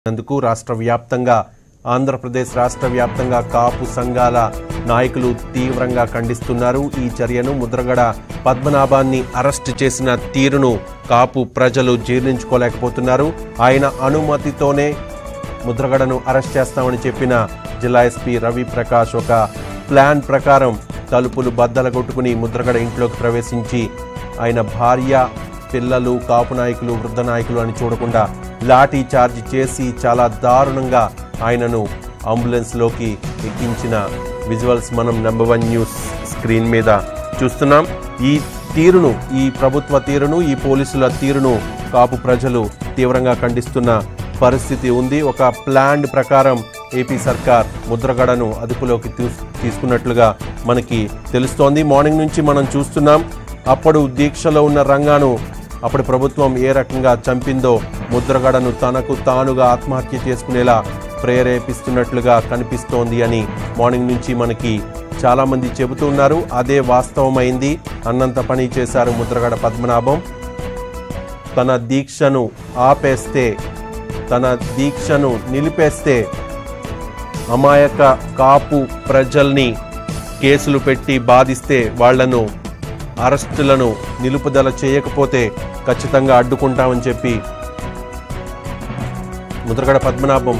అందుకు రాష్ట్ర వ్యాప్తంగా ఆంధ్రప్రదేశ్ రాష్ట్ర వ్యాప్తంగా కాపు సంఘాల నాయకులు తీవ్రంగా ఖండిస్తున్నారు ఈ చర్యను ముద్రగడ పద్మనాభాన్ని అరెస్ట్ చేసిన తీరును కాపు ప్రజలు జీర్ణించుకోలేకపోతున్నారు ఆయన అనుమతితోనే ముద్రగడను అరెస్ట్ చేస్తామని చెప్పిన జిల్లా ఎస్పీ రవి ప్రకాష్ ఒక ప్లాన్ ప్రకారం తలుపులు బద్దలగొట్టుకుని ముద్రగడ ఇంట్లోకి ప్రవేశించి ఆయన భార్య పిల్లలు కాపు నాయకులు వృద్ధ నాయకులు అని చూడకుండా లాఠీ చార్జ్ చేసి చాలా దారుణంగా ఆయనను అంబులెన్స్లోకి ఎక్కించిన విజువల్స్ మనం నెంబర్ వన్ న్యూస్ స్క్రీన్ మీద చూస్తున్నాం ఈ తీరును ఈ ప్రభుత్వ తీరును ఈ పోలీసుల తీరును కాపు ప్రజలు తీవ్రంగా ఖండిస్తున్న పరిస్థితి ఉంది ఒక ప్లాన్ ప్రకారం ఏపీ సర్కార్ ముద్రగడను అదుపులోకి తీస్- తీసుకున్నట్లుగా మనకి తెలుస్తోంది మార్నింగ్ నుంచి మనం చూస్తున్నాం అప్పుడు దీక్షలో ఉన్న రంగాను అప్పుడు ప్రభుత్వం ఏ రకంగా చంపిందో ముద్రగడను తనకు తానుగా ఆత్మహత్య చేసుకునేలా ప్రేరేపిస్తున్నట్లుగా కనిపిస్తోంది అని మార్నింగ్ నుంచి మనకి చాలా మంది చెబుతూ ఉన్నారు అదే వాస్తవమైంది అన్నంత పని చేశారు ముద్రగడ పద్మనాభం తన దీక్షను ఆపేస్తే తన దీక్షను నిలిపేస్తే అమాయక కాపు ప్రజల్ని కేసులు పెట్టి బాధిస్తే వాళ్లను అరెస్టులను నిలుపుదల చేయకపోతే ఖచ్చితంగా అడ్డుకుంటామని చెప్పి ముద్రగడ పద్మనాభం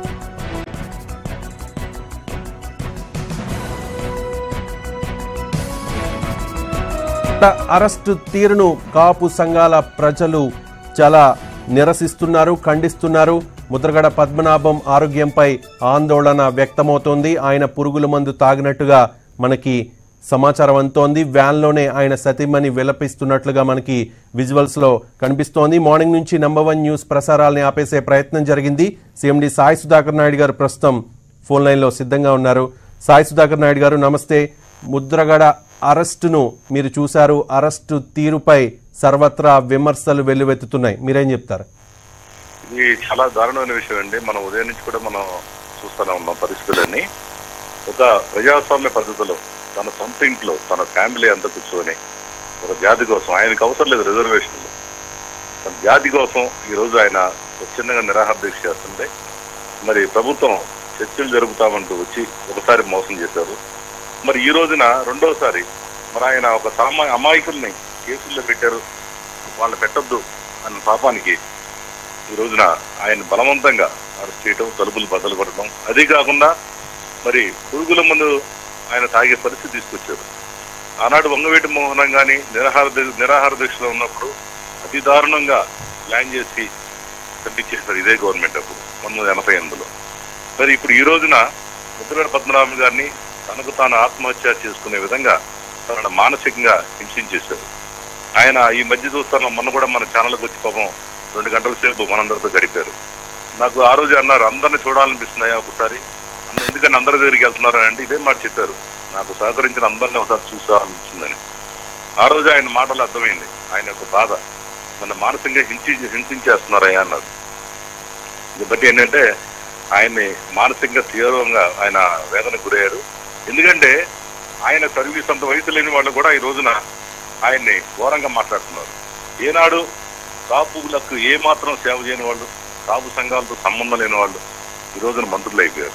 అరెస్టు తీరును కాపు సంఘాల ప్రజలు చాలా నిరసిస్తున్నారు ఖండిస్తున్నారు ముద్రగడ పద్మనాభం ఆరోగ్యంపై ఆందోళన వ్యక్తమవుతోంది ఆయన పురుగుల మందు తాగినట్టుగా మనకి సమాచారం అంతోంది వ్యాన్లోనే ఆయన సతీమణి విలపిస్తున్నట్లుగా మనకి విజువల్స్ లో కనిపిస్తోంది మార్నింగ్ నుంచి నంబర్ వన్ న్యూస్ ప్రసారాలని ఆపేసే ప్రయత్నం జరిగింది సీఎండి సాయి సుధాకర్ నాయుడు గారు ప్రస్తుతం ఫోన్ లైన్లో సిద్ధంగా ఉన్నారు సాయి సుధాకర్ నాయుడు గారు నమస్తే ముద్రగడ అరెస్టును మీరు చూశారు అరెస్టు తీరుపై సర్వత్రా విమర్శలు వెల్లువెత్తుతున్నాయి మీరేం చెప్తారు ఇది చాలా దారుణమైన విషయం అండి మనం ఉదయం నుంచి కూడా మనం చూస్తూనే ఉన్నాం పరిస్థితులన్నీ ఒక ప్రజాస్వామ్య పద్ధతిలో తన సొంత ఇంట్లో తన ఫ్యామిలీ అంతా కూర్చొని ఒక జాతి కోసం ఆయనకు అవసరం లేదు రిజర్వేషన్లు తన జాతి కోసం ఈ రోజు ఆయన చిన్నగా నిరాహార దీక్ష చేస్తుంటే మరి ప్రభుత్వం చర్చలు జరుపుతామంటూ వచ్చి ఒకసారి మోసం చేశారు మరి ఈ రోజున రెండోసారి మరి ఆయన ఒక సామా అమాయకుల్ని కేసుల్లో పెట్టారు వాళ్ళు పెట్టొద్దు అన్న పాపానికి ఈ రోజున ఆయన బలవంతంగా అరెస్ట్ చేయటం తలుపులు బద్దలు కొట్టడం అదే కాకుండా మరి పురుగుల ముందు ఆయన తాగే పరిస్థితి తీసుకొచ్చారు ఆనాడు వంగవీటి మోహనం గాని నిరాహార దీ- నిరాహార దీక్షలో ఉన్నప్పుడు అతి దారుణంగా ప్లాన్ చేసి కట్టించేశారు ఇదే గవర్నమెంట్ అప్పుడు పంతొమ్మిది వందల ఎనభై ఎనిమిదిలో మరి ఇప్పుడు ఈ రోజున ముద్రగడ పద్మనాభం గారిని తనకు తాను ఆత్మహత్య చేసుకునే విధంగా తనను మానసికంగా హింసించేశారు ఆయన ఈ మధ్య చూస్తాను మొన్న కూడా మన ఛానల్కి వచ్చి పాపం రెండు గంటల సేపు మనందరితో గడిపారు నాకు ఆ రోజు అన్నారు అందరిని చూడాలనిపిస్తున్నాయా ఒకసారి అన్న ఎందుకని అందరి దగ్గరికి వెళ్తున్నారు అని అంటే ఇదే మాట చెప్పారు నాకు సహకరించిన అందరినీ ఒకసారి చూసాలనిపించిందని ఆ రోజు ఆయన మాటలు అర్థమైంది ఆయన యొక్క బాధ నన్ను మానసికంగా హింసి హింసించేస్తున్నారయ్యా అన్నారు దీన్ని బట్టి ఏంటంటే ఆయన్ని మానసికంగా తీవ్రంగా ఆయన వేదన గురయ్యారు ఎందుకంటే ఆయన సర్వీస్ అంత వయసు లేని వాళ్ళు కూడా ఈ రోజున ఆయన్ని ఘోరంగా మాట్లాడుతున్నారు ఏనాడు కాపులకు ఏ మాత్రం సేవ చేయని వాళ్ళు కాపు సంఘాలతో సంబంధం లేని వాళ్ళు ఈ రోజున మంత్రులు అయిపోయారు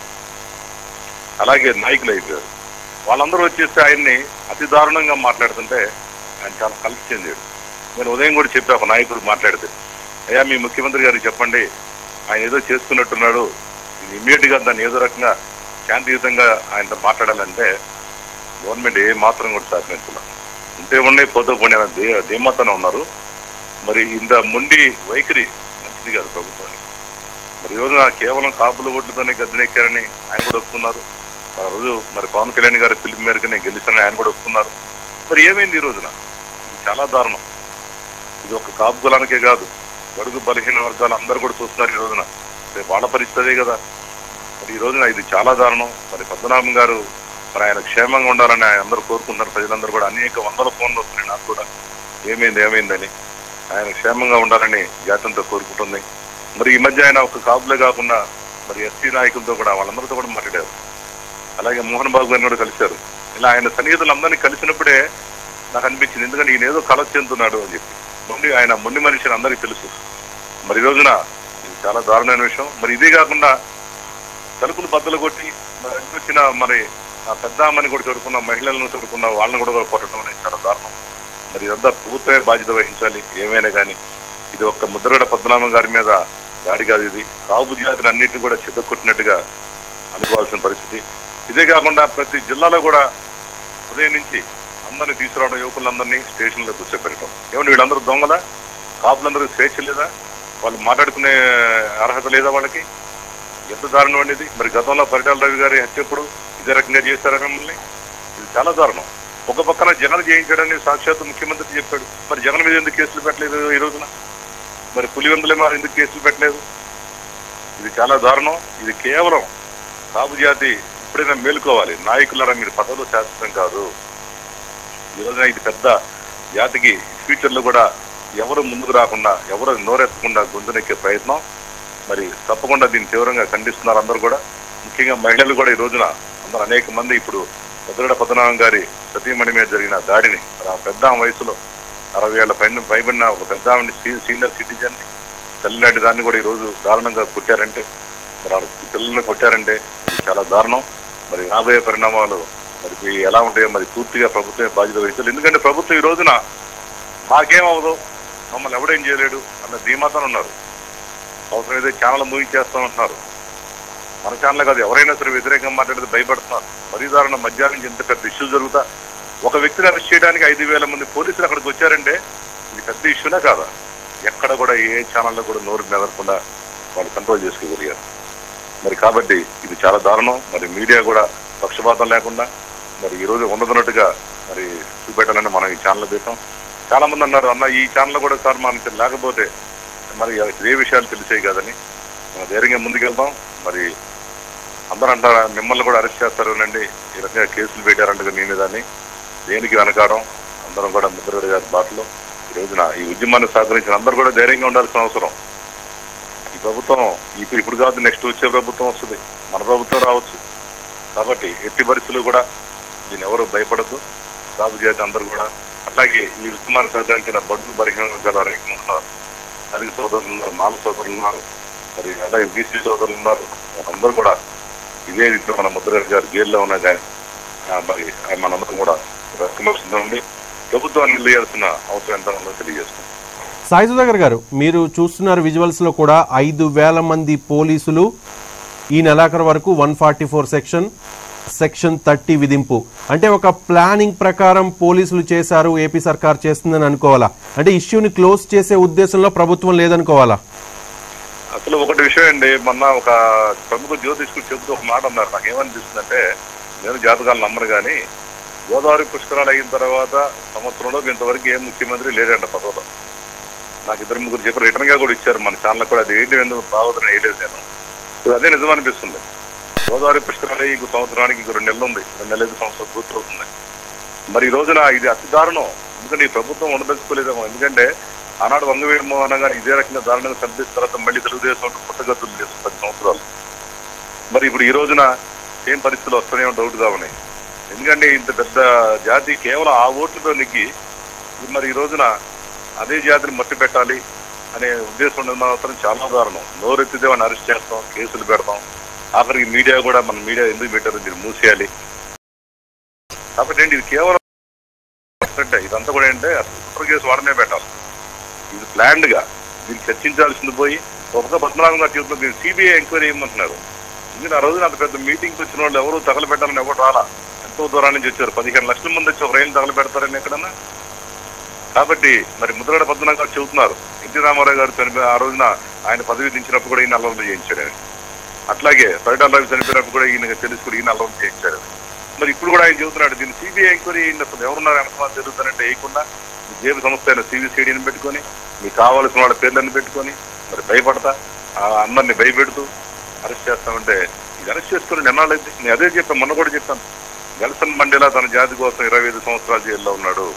అలాగే నాయకులు అయిపోయారు వాళ్ళందరూ వచ్చేసి ఆయన్ని అతి దారుణంగా మాట్లాడుతుంటే ఆయన చాలా కలిసి చెందాడు నేను ఉదయం కూడా చెప్పా ఒక నాయకుడు మాట్లాడితే అయ్యా మీ ముఖ్యమంత్రి గారికి చెప్పండి ఆయన ఏదో చేస్తున్నట్టున్నాడు ఇమీడియట్ గా దాన్ని ఏదో రకంగా శాంతియుతంగా ఆయనతో మాట్లాడాలంటే గవర్నమెంట్ ఏ మాత్రం కూడా సహకరించాల ఉంటే ఉన్నాయి పోతే పోనీ అనే దే ధీమాతోనే ఉన్నారు మరి ఇంత మొండి వైఖరి మంచిది కాదు ప్రభుత్వానికి మరి ఈ రోజున కేవలం కాపుల ఓట్లతోనే గద్దెనెక్కారని ఆయన కూడా ఒప్పుకున్నారు ఆ రోజు మరి పవన్ కళ్యాణ్ గారి పిలుపు మేరకు నేను గెలిచానని ఆయన కూడా ఒప్పుకున్నారు మరి ఏమైంది ఈ రోజున ఇది చాలా దారుణం ఇది ఒక కాపు కులానికే కాదు బడుగు బలహీన వర్గాలు అందరూ కూడా చూస్తున్నారు ఈ రోజున రేపు వాళ్ళ పరిస్థితి అదే కదా మరి ఈ రోజున ఇది చాలా దారుణం మరి పద్మనాభం గారు మరి ఆయన క్షేమంగా ఉండాలని ఆయన అందరూ కోరుకుంటున్నారు ప్రజలందరూ కూడా అనేక వందల ఫోన్లు వస్తున్నాయి నాకు కూడా ఏమైంది ఏమైందని ఆయన క్షేమంగా ఉండాలని జాతంతో కోరుకుంటుంది మరి ఈ మధ్య ఆయన ఒక కాపులే కాకుండా మరి ఎస్సీ నాయకులతో కూడా వాళ్ళందరితో కూడా మాట్లాడారు అలాగే మోహన్ బాబు గారిని కూడా కలిశారు ఇలా ఆయన సన్నిహితులందరినీ కలిసినప్పుడే నాకు అనిపించింది ఎందుకంటే ఈయన ఏదో కల చెందుతున్నాడు అని చెప్పి మొండి ఆయన మొండి మనిషి అని అందరికీ తెలుసు మరి ఈ రోజున ఇది చాలా దారుణమైన విషయం మరి ఇదే కాకుండా తలుపులు బద్దలు కొట్టి మరి అడ్డు వచ్చిన మరి ఆ పెద్ద అమ్మని కూడా చదువుకున్న మహిళలను చదువుకున్న వాళ్ళని కూడా కొట్టడం అనేది చాలా దారుణం మరి ఇదంతా ప్రభుత్వమే బాధ్యత వహించాలి ఏమైనా కానీ ఇది ఒక్క ముద్రగడ పద్మనాభం గారి మీద దాడి కాదు ఇది కాపు జాతిని అన్నింటినీ కూడా చిత్తకొట్టినట్టుగా అనుకోవాల్సిన పరిస్థితి ఇదే కాకుండా ప్రతి జిల్లాలో కూడా ఉదయం నుంచి అందరినీ తీసుకురావడం యువకులందరినీ స్టేషన్లో కూర్చోబెట్టడం ఏమంటే వీళ్ళందరూ దొంగలా కాపులందరూ స్వేచ్ఛ లేదా వాళ్ళు మాట్లాడుకునే అర్హత లేదా వాళ్ళకి ఎంత దారుణం అండి ఇది మరి గతంలో పరిటాల రవి గారి హత్యప్పుడు ఇదే రకంగా చేశారా మిమ్మల్ని ఇది చాలా దారుణం ఒక పక్కన జగన్ చేయించాడని సాక్షాత్ ముఖ్యమంత్రి చెప్పాడు మరి జగన్ మీద ఎందుకు కేసులు పెట్టలేదు ఈ రోజున మరి పులివెందులే మరి ఎందుకు కేసులు పెట్టలేదు ఇది చాలా దారుణం ఇది కేవలం కాపు జాతి ఇప్పుడైనా మేలుకోవాలి నాయకులారా మీరు పదవులు శాశ్వతం కాదు ఈ రోజున ఇది పెద్ద జాతికి ఫ్యూచర్ లో కూడా ఎవరు ముందుకు రాకుండా ఎవరు నోరెత్తకుండా గొంతునెక్కే ప్రయత్నం మరి తప్పకుండా దీన్ని తీవ్రంగా ఖండిస్తున్నారు అందరూ కూడా ముఖ్యంగా మహిళలు కూడా ఈ రోజున అందరూ అనేక మంది ఇప్పుడు ముద్రగడ పద్మనాభం గారి సతీమణి మీద జరిగిన దాడిని మరి ఆ పెద్ద ఆమె వయసులో అరవై ఏళ్ల పైన పైబడిన ఒక పెద్ద ఆమెని సీ- సీనియర్ సిటిజన్ తల్లిలాంటి దాన్ని కూడా ఈ రోజు దారుణంగా కొట్టారంటే మరి ఆ పిల్లల్ని కొట్టారంటే ఇది చాలా దారుణం మరి రాబోయే పరిణామాలు మరి ఇవి ఎలా ఉంటాయో మరి పూర్తిగా ప్రభుత్వమే బాధ్యత వహించాలి ఎందుకంటే ప్రభుత్వం ఈ రోజున మాకేమవదు మమ్మల్ని ఎవడేం చేయలేడు అన్న ధీమాతో ఉన్నారు అవసరం ఏదో ఛానల్ మూవించేస్తామంటున్నారు మన ఛానల్ కాదు ఎవరైనా సరే వ్యతిరేకంగా మాట్లాడితే భయపడుతున్నారు మరీ దారుణ మధ్యాహ్నం నుంచి ఇంత పెద్ద ఇష్యూ జరుగుతా ఒక వ్యక్తిని అరెస్ట్ చేయడానికి ఐదు వేల మంది పోలీసులు అక్కడికి వచ్చారంటే ఇది పెద్ద ఇష్యూనే కాదా ఎక్కడ కూడా ఏ ఛానల్లో కూడా నోరు మెదరకుండా వాళ్ళు కంట్రోల్ చేసుకోగలిగారు మరి కాబట్టి ఇది చాలా దారుణం మరి మీడియా కూడా పక్షపాతం లేకుండా మరి ఈ రోజు ఉన్నదన్నట్టుగా మరి చూపెట్టాలని మనం ఈ ఛానల్ పెట్టాం చాలా మంది అన్నారు అన్న ఈ ఛానల్ కూడా సార్ మనకి లేకపోతే మరి ఏ విషయాలు తెలిసాయి కదని మనం ధైర్యంగా ముందుకెళ్తాం మరి అందరూ అంటారా మిమ్మల్ని కూడా అరెస్ట్ చేస్తారనండి ఈ రకంగా కేసులు పెట్టారంట నీ మీద అని దేనికి వెనకాడం అందరం కూడా ముద్రగడ గారి బాటలో ఈ రోజున ఈ ఉద్యమాన్ని సహకరించిన అందరూ కూడా ధైర్యంగా ఉండాల్సిన అవసరం ఈ ప్రభుత్వం ఇప్పుడు ఇప్పుడు కాదు నెక్స్ట్ వచ్చే ప్రభుత్వం వస్తుంది మన ప్రభుత్వం రావచ్చు కాబట్టి ఎట్టి పరిస్థితులు కూడా దీన్ని ఎవరు భయపడద్దు సాగు చేతి అందరూ కూడా అట్లాగే ఈ ఉద్యమాన్ని సహకరించిన బడుగు బలహీన వర్గాల అనేక మంది ఉన్నారు అధిక సోదరులు ఉన్నారు మాల సోదరులు ఉన్నారు మరి అలాగే బీసీ సోదరులు ఉన్నారు అందరూ కూడా ఇదే రీతిలో మన ముద్రగడ గారు జైల్లో ఉన్నా కానీ ఆ, మరి ఆ మనందరం కూడా రక్షణ ఉండి ప్రభుత్వాన్ని నిలయాల్సిన అవసరం ఎంత ఉందో తెలియజేస్తాం సాయి సుధాకర్ గారు మీరు చూస్తున్నారు విజువల్స్ లో కూడా ఐదు వేల మంది పోలీసులు ఈ నెలాఖరు వరకు one forty four section section thirty విధింపు అంటే ఒక ప్లానింగ్ ప్రకారం పోలీసులు చేశారు ఏపీ సర్కార్ చేస్తుందని అనుకోవాలా అంటే ఇష్యూని క్లోజ్ చేసే ఉద్దేశంలో ప్రభుత్వం లేదనుకోవాలా అసలు ఒకటి విషయం అండి మొన్న ఒక ప్రముఖ జ్యోతిష్కుడు చెబుతూ ఒక మాట అన్నారు నాకు ఏమనిపిస్తుందంటే నేను జాతకాలు నమ్మను కానీ గోదావరి పుష్కరాలు అయిన తర్వాత సంవత్సరంలో ఇంతవరకు ఏ ముఖ్యమంత్రి లేదంట పదవిలో నాకు ఇద్దరు ముగ్గురు చెప్పి రిటర్న్ గా కూడా ఇచ్చారు మన ఛానల్ కూడా అది ఏంటి ఎందుకు బాగోదని వేయలేదు నేను సో అదే నిజం అనిపిస్తుంది గోదావరి పుష్కరాలు ఇంకో సంవత్సరానికి ఇంకో రెండు నెలలు ఉంది రెండు నెలలు ఐదు సంవత్సరాలు పూర్తవుతుంది మరి ఈ రోజున ఇది అతి దారుణం ఎందుకంటే ఈ ప్రభుత్వం ఉండదలుచుకోలేదేమో ఎందుకంటే ఆనాడు వంగవీరమో అనగా ఇదే రకంగా దారుణంగా చంపేసిన తర్వాత మళ్ళీ తెలుగుదేశం పుట్టగతులు లేదు పది సంవత్సరాలు మరి ఇప్పుడు ఈ రోజున ఏం పరిస్థితులు వస్తాయేమో డౌట్ గా ఉన్నాయి ఎందుకంటే ఇంత పెద్ద జాతి కేవలం ఆ ఓట్లతో నెగ్గి మరి ఈ రోజున అదే జాతిని మట్టి పెట్టాలి అనే ఉద్దేశం ఉండడం మాత్రం చాలా దారుణం నోరెత్తితే వాడిని అరెస్ట్ చేస్తాం కేసులు పెడతాం ఆఖరికి మీడియా కూడా మన మీడియా ఎందుకు పెట్టారు మీరు మూసేయాలి కాబట్టి ఏంటి ఇది కేవలం అంటే ఇదంతా కూడా ఏంటంటే అసలు కుట్ర కేసు వాడనే పెట్టాలి ఇది ప్లాన్డ్ గా దీన్ని చర్చించాల్సింది పోయి ఒక పద్మనాభం గారు చెబుతున్నారు మీరు సిబిఐ ఎంక్వైరీ చేయమంటున్నారు ఎందుకంటే ఆ రోజున అంత పెద్ద మీటింగ్ వచ్చిన వాళ్ళు ఎవరు తగలబెట్టాలని ఎవరు రాలా ఎంతో దూరం నుంచి వచ్చారు పదిహేను లక్షల మంది వచ్చి ఒక రైలు తగలబెడతారని ఎక్కడన్నా కాబట్టి మరి ముద్రగడ పద్మనాభం గారు చెబుతున్నారు ఎన్టీ రామారావు గారు చనిపోయి ఆ రోజున ఆయన పదవి దించినప్పుడు కూడా ఈయన అల్లర్లు చేయించాడు ఆయన. అట్లాగే పరిటాల రవి చనిపోయినప్పుడు కూడా ఈయన తెలిసి కూడా ఈయన అల్లర్లు చేయించాడు మరి ఇప్పుడు కూడా ఆయన చెబుతున్నాడు దీన్ని సిబిఐ ఎంక్వైరీ అయింది అసలు ఎవరున్నారు ఎంతమంది జరుగుతారంటే వేయకుండా మీ జేబు సంస్థ అయిన సిబిసిఐడిని పెట్టుకొని మీకు కావాల్సిన వాళ్ళ పేర్లను పెట్టుకొని మరి భయపడతా ఆ అందరిని భయపెడుతూ అరెస్ట్ చేస్తామంటే ఇది అరెస్ట్ చేసుకుని ఎన్నాళ్ళైతే నేను అదే చెప్పాను మొన్న కూడా చెప్పాను నెల్సన్ మండేలా తన జాతి కోసం ఇరవై ఐదు సంవత్సరాల జైల్లో ఉన్నాడు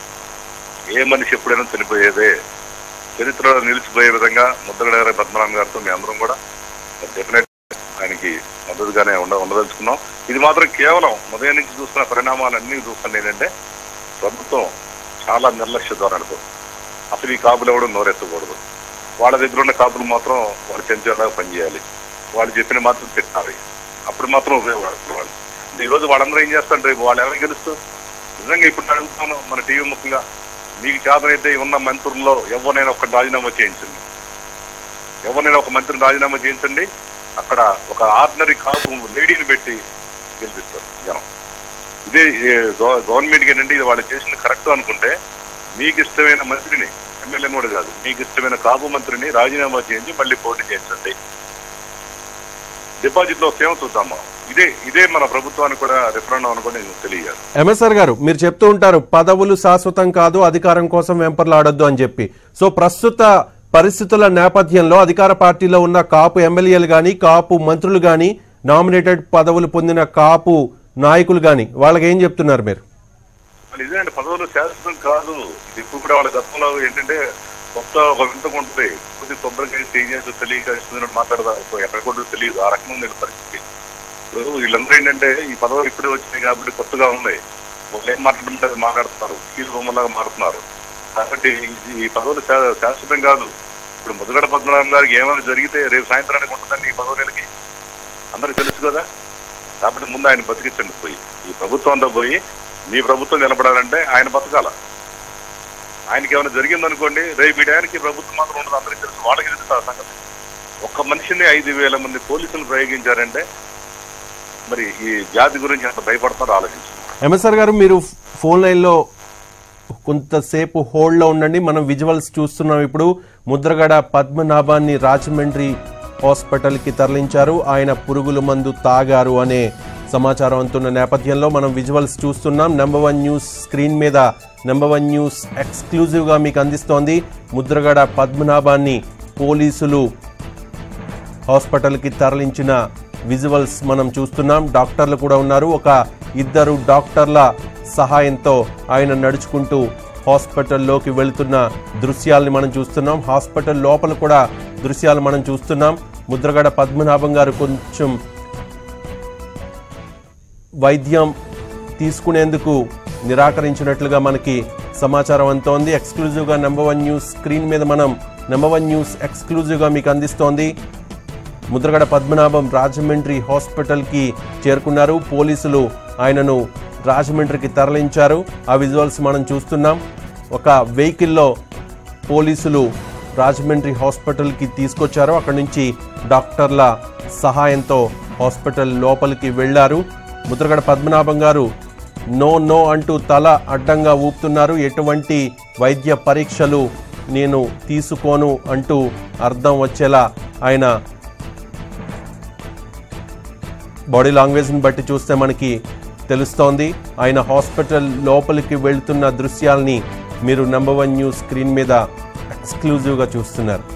ఏ మనిషి ఎప్పుడైనా చనిపోయేదే చరిత్రలో నిలిచిపోయే విధంగా ముద్దగడ గారి పద్మనాభం గారితో మీ అందరం కూడా డెఫినెట్ ఆయనకి మద్దతుగానే ఉండ ఉండదలుచుకున్నాం ఇది మాత్రం కేవలం ఉదయం నుంచి చూస్తున్న పరిణామాలన్నీ చూస్తుంది ఏంటంటే ప్రభుత్వం చాలా నిర్లక్ష్య ధోరణితో అసలు ఈ కాపులు ఎవడు నోరెత్తకూడదు వాళ్ళ దగ్గర ఉన్న కాపులు మాత్రం వాళ్ళు చెంచేలాగా పనిచేయాలి వాళ్ళు చెప్పిన మాత్రం తిట్టాలి అప్పుడు మాత్రం ఉపయోగపడుతుంది వాళ్ళు ఈ రోజు వాళ్ళందరూ ఏం చేస్తారు రేపు వాళ్ళు ఎవరు గెలుస్తారు నిజంగా ఇప్పుడు నేను అడుగుతాను మన టీవీ ముఖ్యంగా మీకు చేతనైతే ఉన్న మంత్రుల్లో ఎవరినైనా ఒక రాజీనామా చేయించండి ఎవరినైనా ఒక మంత్రిని రాజీనామా చేయించండి అక్కడ ఒక ఆర్డినరీ కాపు లేడీని పెట్టి గెలిపిస్తారు జనం ఇదే ఏ, గవ- గవర్నమెంట్కి ఏంటంటే ఇది వాళ్ళు చేసింది కరెక్ట్ అనుకుంటే మీకు ఇష్టమైన మంత్రిని ఎమ్మెల్యేని కూడా కాదు మీకు ఇష్టమైన కాపు మంత్రిని రాజీనామా చేయించి మళ్ళీ పోటీ చేయించండి డిపాజిట్ లో సేవ చూద్దామా ఇదే ఇదే మన ప్రభుత్వానికి కూడా రిఫరెండం అనుకుని నేను తెలియాలి ఎంఎస్ఆర్ గారు మీరు చెప్తూ ఉంటారు పదవులు శాశ్వతం కాదు అధికారం కోసం వెంపర్లాడొద్దు అని చెప్పి సో ప్రస్తుత పరిస్థితుల నేపథ్యంలో అధికార పార్టీలో ఉన్న కాపు ఎమ్మెల్యేలు గాని కాపు మంత్రులు గాని నామినేటెడ్ పదవులు పొందిన కాపు నాయకులు గాని వాళ్ళకి ఏం చెప్తున్నారు మీరు మరి ఇదేంటి పదవులు శాశ్వతం కాదు ఇది ఇప్పుడు కూడా వాళ్ళ గతంలో ఏంటంటే కొత్త ఒక వింతగా ఉంటుంది కొద్ది కొబ్బరికాయ సీనియర్స్ తెలియక ఇస్తున్నట్టు మాట్లాడతారు ఎక్కడ కూడా తెలియదు ఆ రకంగా ఉంది పరిస్థితి ఇప్పుడు వీళ్ళందరూ ఏంటంటే ఈ పదవులు ఇప్పుడే వచ్చినాయి కాబట్టి కొత్తగా ఉన్నాయి వాళ్ళు ఏం మాట్లాడుతుంటే అది మాట్లాడుతున్నారు కీలు బొమ్మలాగా మారుతున్నారు కాబట్టి ఈ- ఈ పదవులు శా- శాశ్వతం కాదు ఇప్పుడు ముద్రగడ పద్మనాభం గారికి ఏమైనా జరిగితే రేపు సాయంత్రానికి ఉంటుందండి ఈ పదవులకి అందరికి తెలుసు కదా కాబట్టి ముందు ఆయన బతికించండి పోయి ఈ ప్రభుత్వంతో పోయి మీ ప్రభుత్వం నిలబడాలంటే ఆయన బతకాల ఆయనకి ఏమైనా జరిగిందనుకోండి రేపు ఈ టయానికి ప్రభుత్వం మాత్రం ఉండదు అందరికీ తెలుసు వాళ్ళకి తెలుసు ఆ సంగతి ఒక్క మనిషిని ఐదు వేల మంది పోలీసులు ప్రయోగించారంటే మరి ఈ జాతి గురించి అంత భయపడతారో ఆలోచించండి ఎంఎస్ఆర్ గారు మీరు ఫోన్ లైన్లో కొంతసేపు హోల్డ్లో ఉండండి మనం విజువల్స్ చూస్తున్నాం ఇప్పుడు ముద్రగడ పద్మనాభాన్ని రాజమండ్రి హాస్పిటల్కి తరలించారు ఆయన పురుగుల మందు తాగారు అనే సమాచారం అందుతున్న నేపథ్యంలో మనం విజువల్స్ చూస్తున్నాం నెంబర్ వన్ న్యూస్ స్క్రీన్ మీద నెంబర్ వన్ న్యూస్ ఎక్స్క్లూజివ్గా మీకు అందిస్తోంది ముద్రగడ పద్మనాభాన్ని పోలీసులు హాస్పిటల్కి తరలించిన విజువల్స్ మనం చూస్తున్నాం డాక్టర్లు కూడా ఉన్నారు ఒక ఇద్దరు డాక్టర్ల సహాయంతో ఆయన నడుచుకుంటూ హాస్పిటల్లోకి వెళుతున్న దృశ్యాల్ని మనం చూస్తున్నాం హాస్పిటల్ లోపల కూడా దృశ్యాలు మనం చూస్తున్నాం ముద్రగడ పద్మనాభం గారు కొంచెం వైద్యం తీసుకునేందుకు నిరాకరించినట్లుగా మనకి సమాచారం అంతోంది ఎక్స్క్లూజివ్గా నెంబర్ వన్ న్యూస్ స్క్రీన్ మీద మనం నెంబర్ వన్ న్యూస్ ఎక్స్క్లూజివ్గా మీకు అందిస్తోంది ముద్రగడ పద్మనాభం రాజమండ్రి హాస్పిటల్కి చేరుకున్నారు పోలీసులు ఆయనను రాజమండ్రికి తరలించారు ఆ విజువల్స్ మనం చూస్తున్నాం ఒక వెహికల్లో పోలీసులు రాజమండ్రి హాస్పిటల్కి తీసుకొచ్చారు అక్కడి నుంచి డాక్టర్ల సహాయంతో హాస్పిటల్ లోపలికి వెళ్లారు ముద్రగడ పద్మనాభం గారు నో నో అంటూ తల అడ్డంగా ఊపుతున్నారు ఎటువంటి వైద్య పరీక్షలు నేను తీసుకోను అంటూ అర్థం వచ్చేలా ఆయన బాడీ లాంగ్వేజ్ని బట్టి చూస్తే మనకి తెలుస్తోంది ఆయన హాస్పిటల్ లోపలికి వెళ్తున్న దృశ్యాల్ని మీరు నెంబర్ వన్ న్యూస్ స్క్రీన్ మీద ఎక్స్క్లూజివ్గా చూస్తున్నారు